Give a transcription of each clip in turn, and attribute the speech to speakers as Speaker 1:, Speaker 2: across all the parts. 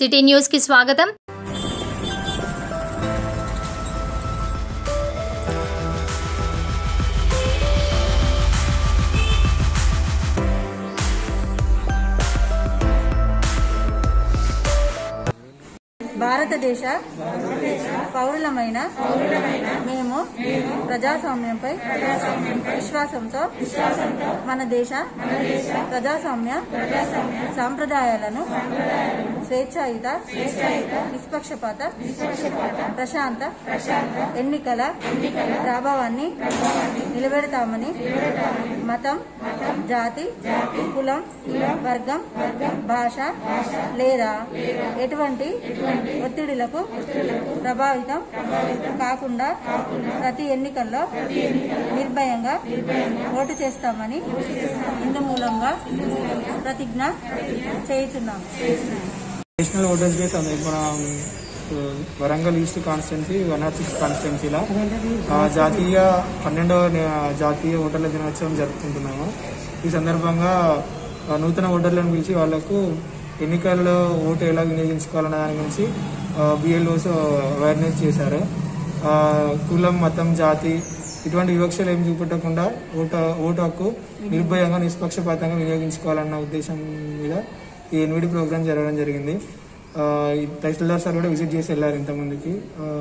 Speaker 1: city news కి స్వాగతం
Speaker 2: భారతదేశ పౌరులమైన మేము ప్రజాస్వామ్యంపై విశ్వాసంతో మన దేశ ప్రజాస్వామ్య సాంప్రదాయాలను స్వేచ్ఛాయుత నిష్పక్షపాత ప్రశాంత ఎన్నికల ప్రభావాన్ని నిలబెడతామని మతం జాతి కులం వర్గం భాష లేదా ఎటువంటి ఒత్తిడిలకు ప్రభావితం కాకుండా ప్రతి ఎన్నికల్లో నిర్భయంగా ఓటు చేస్తామని ఇందు మూలంగా ప్రతిజ్ఞ చేయుచున్నాము
Speaker 3: నేషనల్ ఓటర్స్ డే సంద- మన ఆ, Warangal east constituency one nought six కాన్స్టిట్యున్సీలో ఆ, జాతీయ పన్నెండవ నే- జాతీయ ఓటర్ల దినోత్సవం జరుపుకుంటున్నాము ఈ సందర్భంగా ఆ, నూతన ఓటర్లను పిలిచి వాళ్లకు ఎన్నికల్లో ఓటు ఎలా వినియోగించుకోవాలన్న దాని గురించి బిఎల్ఓస్ అవేర్నెస్ చేశారు ఆ, కులం మతం జాతి ఇటువంటి వివక్షలు ఏం చూపెట్టకుండా ఓటు ఓటు హక్కు నిర్భయంగా నిష్పక్షపాతంగా వినియోగించుకోవాలన్న ఉద్దేశం మీద ఈ ఎన్విడి ప్రోగ్రామ్ జరగడం జరిగింది ఆ, ఈ తహసీల్దార్ సార్ కూడా విజిట్ చేసి వెళ్ళారు ఇంతమందికి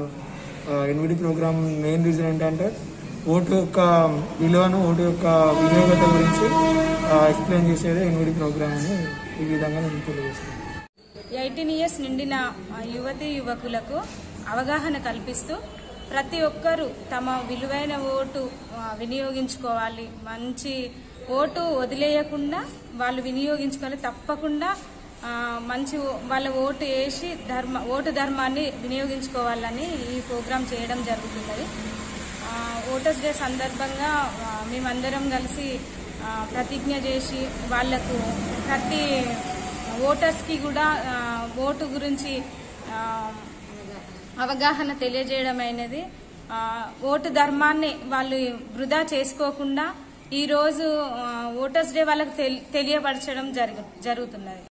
Speaker 3: ఎన్విడి ప్రోగ్రామ్ మెయిన్ రీజన్ ఏంటంటే ఓటు యొక్క విలువను ఓటు యొక్క వినియోగత గురించి ఎక్స్ప్లెయిన్ చేసేదే ఎన్విడి ప్రోగ్రామ్ అని ఈ విధంగా నేను తెలియజేస్తాను
Speaker 4: ఎయిటీన్ ఇయర్స్ నిండిన ఆ, యువతీ యువకులకు అవగాహన కల్పిస్తూ ప్రతి ఒక్కరూ తమ విలువైన ఓటు ఆ, వినియోగించుకోవాలి మంచి ఓటు వదిలేయకుండా వాళ్ళు వినియోగించుకోవాలి తప్పకుండా ఆ, మంచి ఓ- వాళ్ళ ఓటు వేసి ధర్మ ఓటు ధర్మాన్ని వినియోగించుకోవాలని ఈ ప్రోగ్రాం చేయడం జరుగుతున్నది ఆ, ఓటర్స్ డే సందర్భంగా ఆ, మేమందరం కలిసి ఆ, ప్రతిజ్ఞ చేసి వాళ్లకు ప్రతి ఓటర్స్కి కూడా ఆ, ఓటు గురించి ఆ, అవగాహన తెలియజేయడం అయినది ఆ, ఓటు ధర్మాన్ని వాళ్ళు వృధా చేసుకోకుండా ఈరోజు ఆ, ఓటర్స్ డే వాళ్ళకు తెలి- తెలియపరచడం జరుగు జరుగుతున్నది